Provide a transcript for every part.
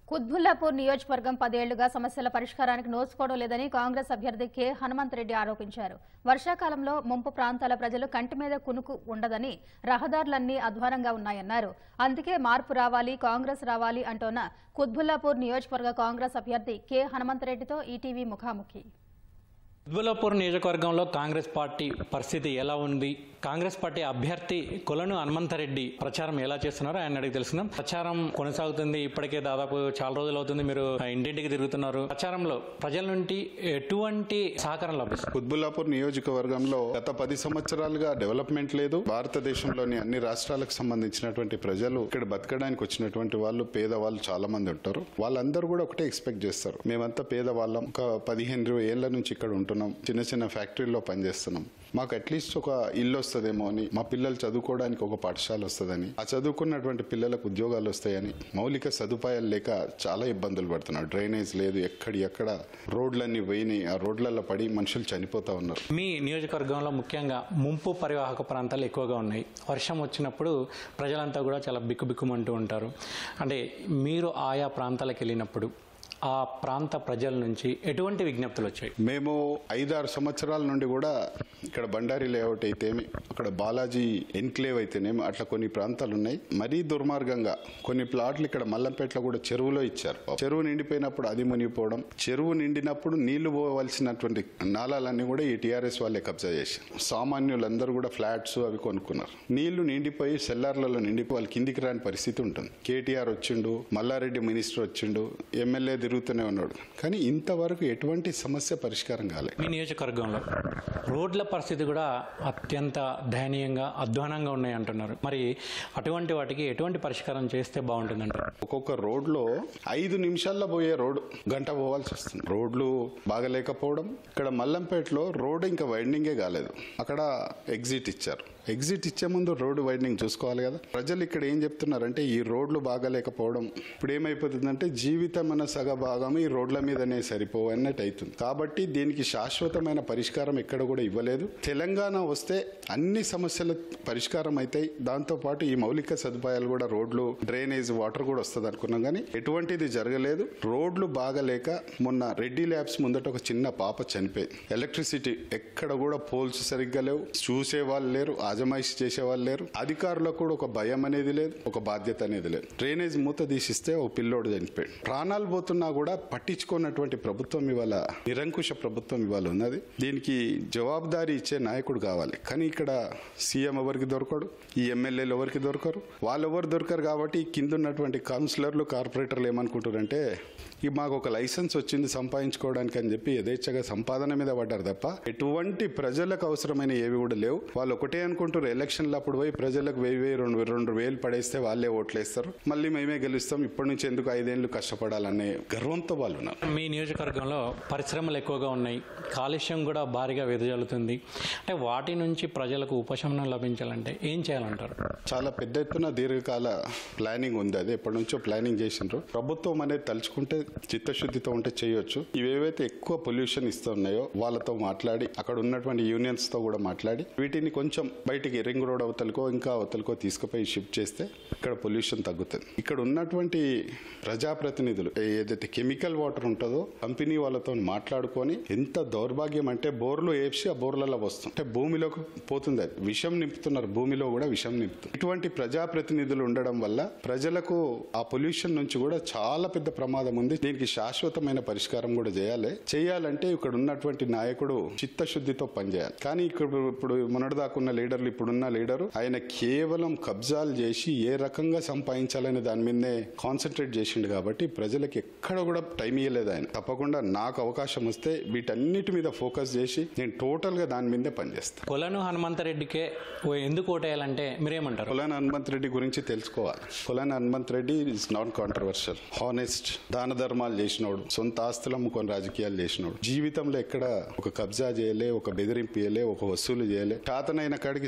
కుత్బుల్లాపూర్ నియోజకవర్గం పదేళ్లుగా సమస్యల పరిష్కారానికి నోచుకోవడం లేదని కాంగ్రెస్ అభ్యర్థి కె హనుమంత్ రెడ్డి ఆరోపించారు వర్షాకాలంలో ముంపు ప్రాంతాల ప్రజలు కంటి మీద కునుకు ఉండదని రహదారులన్నీ అధ్వానంగా ఉన్నాయన్నారు అందుకే మార్పు రావాలి కాంగ్రెస్ రావాలి అంటోన్న కుత్బుల్లాపూర్ నియోజకవర్గ కాంగ్రెస్ అభ్యర్థి కె హనుమంత్ రెడ్డితో ఈటీవీ ముఖాముఖి ఉద్బలాపూర్ నియోజకవర్గంలో కాంగ్రెస్ పార్టీ పరిస్థితి ఎలా ఉంది కాంగ్రెస్ పార్టీ అభ్యర్థి కొలను హనుమంతరెడ్డి ప్రచారం ఎలా చేస్తున్నారో ఆయన అడిగి తెలుసుకుందాం ప్రచారం కొనసాగుతుంది ఇప్పటికే దాదాపు చాలా రోజులు అవుతుంది మీరు ఇంటింటికి తిరుగుతున్నారు ప్రచారంలో ప్రజల నుండి ఎటువంటి సహకారం లభిస్తుంది కుత్బుల్లాపూర్ నియోజకవర్గంలో గత పది సంవత్సరాలుగా డెవలప్మెంట్ లేదు భారతదేశంలోని అన్ని రాష్ట్రాలకు సంబంధించినటువంటి ప్రజలు ఇక్కడ బతకడానికి వచ్చినటువంటి వాళ్ళు పేదవాళ్ళు చాలా మంది ఉంటారు వాళ్ళందరూ కూడా ఒకటే ఎక్స్పెక్ట్ చేస్తారు మేమంతా పేదవాళ్ళం ఒక పదిహేను ఏళ్ల నుంచి ఇక్కడ ఉంటున్నాం చిన్న చిన్న ఫ్యాక్టరీలో పనిచేస్తున్నాం మాకు అట్లీస్ట్ ఒక ఇల్లు వస్తుందేమో అని మా పిల్లలు చదువుకోవడానికి ఒక పాఠశాల వస్తుందని ఆ చదువుకున్నటువంటి పిల్లలకు ఉద్యోగాలు వస్తాయని మౌలిక సదుపాయాలు లేక చాలా ఇబ్బందులు పడుతున్నారు డ్రైనేజ్ లేదు ఎక్కడి ఎక్కడ రోడ్లన్నీ పోయినాయి ఆ రోడ్లలో పడి మనుషులు చనిపోతా ఉన్నారు మీ నియోజకవర్గంలో ముఖ్యంగా ముంపు పరివాహక ప్రాంతాలు ఎక్కువగా ఉన్నాయి వర్షం వచ్చినప్పుడు ప్రజలంతా కూడా చాలా బిక్కుబిక్కుమంటూ ఉంటారు అంటే మీరు ఆయా ప్రాంతాలకు వెళ్ళినప్పుడు ఆ ప్రాంత ప్రజల నుంచి ఎటువంటి విజ్ఞప్తులు వచ్చాయి మేము ఐదారు సంవత్సరాల నుండి కూడా ఇక్కడ బండారి లేఅవుట్ అయితేమి అక్కడ బాలాజీ ఎన్క్లేవ్ అయితేనేమి అట్లా కొన్ని ప్రాంతాలు ఉన్నాయి మరీ దుర్మార్గంగా కొన్ని ప్లాట్లు ఇక్కడ మల్లంపేటలో కూడా చెరువులో ఇచ్చారు చెరువు నిండిపోయినప్పుడు అది మునిగిపోవడం చెరువు నిండినప్పుడు నీళ్లు పోవలసినటువంటి నాళాలన్నీ కూడా ఈ టీఆర్ఎస్ వాళ్ళే కబ్జా చేశారు సామాన్యులందరూ కూడా ఫ్లాట్స్ అవి కొనుక్కున్నారు నీళ్లు నిండిపోయి సెల్లార్లలో నిండిపోయి వాళ్ళు కిందికి రాని పరిస్థితి ఉంటుంది కేటీఆర్ వచ్చిండు మల్లారెడ్డి మినిస్టర్ వచ్చిండు ఎమ్మెల్యే తిరుగుతూనే ఉన్నాడు కానీ ఇంతవరకు ఎటువంటి సమస్య పరిష్కారం కాలేదు మీ నియోజకవర్గంలో రోడ్ల పరిస్థితి కూడా అత్యంత దయనీయంగా అధ్వానంగా ఉన్నాయి అంటున్నారు మరి అటువంటి వాటికి ఎటువంటి పరిష్కారం చేస్తే బాగుంటుందంటారు ఒక్కొక్క రోడ్లో ఐదు నిమిషాల్లో పోయే రోడ్ గంట పోవాల్సి వస్తుంది రోడ్లు బాగలేకపోవడం ఇక్కడ మల్లంపేటలో రోడ్ ఇంకా వైండింగే కాలేదు అక్కడ ఎగ్జిట్ ఇచ్చారు ఎగ్జిట్ ఇచ్చే ముందు రోడ్డు వైండింగ్ చూసుకోవాలి కదా ప్రజలు ఇక్కడ ఏం చెప్తున్నారంటే ఈ రోడ్లు బాగలేకపోవడం ఇప్పుడు ఏమైపోతుందంటే జీవితం అన్న సగ భాగం ఈ రోడ్ల మీదనే సరిపోవు అన్నట్టు అవుతుంది కాబట్టి దీనికి శాశ్వతమైన పరిష్కారం ఎక్కడ కూడా ఇవ్వలేదు తెలంగాణ వస్తే అన్ని సమస్యలు పరిష్కారం అవుతాయి దాంతోపాటు ఈ మౌలిక సదుపాయాలు కూడా రోడ్లు డ్రైనేజ్ వాటర్ కూడా వస్తుంది అనుకున్నాం కానీ ఎటువంటిది జరగలేదు రోడ్లు బాగలేక మొన్న రెడ్డి ల్యాబ్స్ ముందట ఒక చిన్న పాప చనిపోయింది ఎలక్ట్రిసిటీ ఎక్కడ కూడా పోల్స్ సరిగ్గా లేవు చూసే వాళ్ళు లేరు ఆజమాయిషి చేసే వాళ్ళు లేరు అధికారులకు కూడా ఒక భయం అనేది లేదు ఒక బాధ్యత అనేది లేదు డ్రైనేజ్ మూత తీసిస్తే ఓ పిల్లోడు చనిపోయాడు ప్రాణాలు పోతున్నా కూడా పట్టించుకున్నటువంటి ప్రభుత్వం ఇవాళ నిరంకుశ ప్రభుత్వం ఇవాళ ఉన్నది దీనికి జవాబుదారీ ఇచ్చే నాయకుడు కావాలి కానీ ఇక్కడ సీఎం ఎవరికి దొరకడు ఈ ఎమ్మెల్యేలు ఎవరికి దొరకరు వాళ్ళు ఎవరు దొరకరు కాబట్టి ఈ కింద ఉన్నటువంటి కౌన్సిలర్లు కార్పొరేటర్లు ఏమనుకుంటారంటే ఈ మాకు ఒక లైసెన్స్ వచ్చింది సంపాదించుకోవడానికి అని చెప్పి యథేచ్ఛగా సంపాదన మీద పడ్డారు తప్ప ఎటువంటి ప్రజలకు అవసరమైన ఏవి కూడా లేవు వాళ్ళు ఒకటే అనుకుంటారు ఎలక్షన్లు అప్పుడు పోయి ప్రజలకు వెయ్యి వెయ్యి రెండు రెండు వేలు పడేస్తే వాళ్ళే ఓట్లేస్తారు మళ్ళీ మేమే గెలుస్తాం ఇప్పటి నుంచి ఎందుకు ఐదేళ్లు కష్టపడాలనే గర్వంతో వాళ్ళు ఉన్నారు మీ నియోజకవర్గంలో పరిశ్రమలు ఎక్కువగా ఉన్నాయి కాలుష్యం కూడా భారీగా వెదజల్లుతుంది అంటే వాటి నుంచి ప్రజలకు ఉపశమనం లభించాలంటే ఏం చేయాలంటారు చాలా పెద్ద ఎత్తున దీర్ఘకాల ప్లానింగ్ ఉంది అది ఎప్పటి నుంచో ప్లానింగ్ చేసిండ్రు ప్రభుత్వం అనేది తలుచుకుంటే చిత్తశుద్ధితో ఉంటే చేయొచ్చు ఇవేవైతే ఎక్కువ పొల్యూషన్ ఇస్తున్నాయో వాళ్ళతో మాట్లాడి అక్కడ ఉన్నటువంటి యూనియన్స్ తో కూడా మాట్లాడి వీటిని కొంచెం బయటికి రింగ్ రోడ్ అవతలకో ఇంకా అవతలకో తీసుకుపోయి షిఫ్ట్ చేస్తే ఇక్కడ పొల్యూషన్ తగ్గుతుంది ఇక్కడ ఉన్నటువంటి ప్రజాప్రతినిధులు ఏదైతే కెమికల్ వాటర్ ఉంటుందో కంపెనీ వాళ్ళతో మాట్లాడుకొని ఎంత దౌర్భాగ్యం అంటే బోర్లు వేసి ఆ బోర్లలో వస్తుంది అంటే భూమిలోకి పోతుంది అది విషం నింపుతున్నారు భూమిలో కూడా విషం నింపుతుంది ఇటువంటి ప్రజాప్రతినిధులు ఉండడం వల్ల ప్రజలకు ఆ పొల్యూషన్ నుంచి కూడా చాలా పెద్ద ప్రమాదం ఉంది దీనికి శాశ్వతమైన పరిష్కారం కూడా చేయాలి చేయాలంటే ఇక్కడ ఉన్నటువంటి నాయకుడు చిత్తశుద్ధితో పనిచేయాలి కానీ ఇక్కడ ఇప్పుడు మొన్నటిదాకున్న లీడర్లు ఇప్పుడున్న లీడరు ఆయన కేవలం కబ్జాలు చేసి ఏ రకంగా సంపాదించాలనే దాని మీదనే కాన్సన్ట్రేట్ చేసిండు కాబట్టి ప్రజలకు ఎక్కడ కూడా టైం ఇవ్వలేదు ఆయన తప్పకుండా నాకు అవకాశం వస్తే వీటన్నిటి మీద ఫోకస్ చేసి నేను టోటల్ గా దాని మీదే పనిచేస్తాను కొలను హనుమంతరెడ్డికే ఓ ఎందుకు ఓటేయాలంటే మీరేమంటారు కొలాన్ హనుమంత్ రెడ్డి గురించి తెలుసుకోవాలి Kolan Hanumanth Reddy is not controversial honest దాన ధర్మాలు చేసినోడు సొంత ఆస్తులు అమ్ముకొని రాజకీయాలు చేసినోడు జీవితంలో ఎక్కడ ఒక కబ్జా చేయలే ఒక బెదిరింపు చేయలే ఒక వసూలు చేయలే తాతనైన కాడికి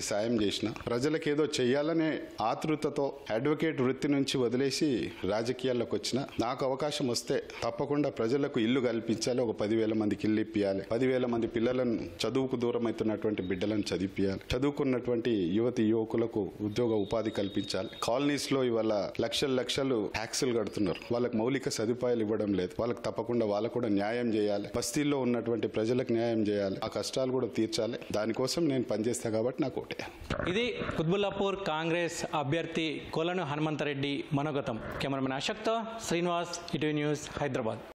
సాయం చేసిన ప్రజలకు ఏదో చేయాలనే ఆతృతతో అడ్వకేట్ వృత్తి నుంచి వదిలేసి రాజకీయాల్లోకి వచ్చిన నాకు అవకాశం వస్తే తప్పకుండా ప్రజలకు ఇల్లు కల్పించాలి ఒక పదివేల మందికి ఇల్లు ఇప్పియాలి పదివేల మంది పిల్లలను చదువుకు దూరం అవుతున్నటువంటి బిడ్డలను చదివిపియాలి చదువుకున్నటువంటి యువతి యువకులకు ఉద్యోగ ఉపాధి కల్పించాలి కాలనీస్ లో ఇవాళ లక్షల లక్షలు ట్యాక్సులు కడుతున్నారు వాళ్ళకి మౌలిక సదుపాయాలు ఇవ్వడం లేదు వాళ్ళకి తప్పకుండా వాళ్ళకు కూడా న్యాయం చేయాలి బస్తీల్లో ఉన్నటువంటి ప్రజలకు న్యాయం చేయాలి ఆ కష్టాలు కూడా తీర్చాలి దానికోసం నేను పనిచేస్తా కాబట్టి నాకు ఒకటే ఇది కుత్బుల్లాపూర్ కాంగ్రెస్ అభ్యర్థి కొలను హనుమంతరెడ్డి మనోగతం కెమెరామెన్ అశోక్తో శ్రీనివాస్ ఇటీవీ న్యూస్ హైదరాబాద్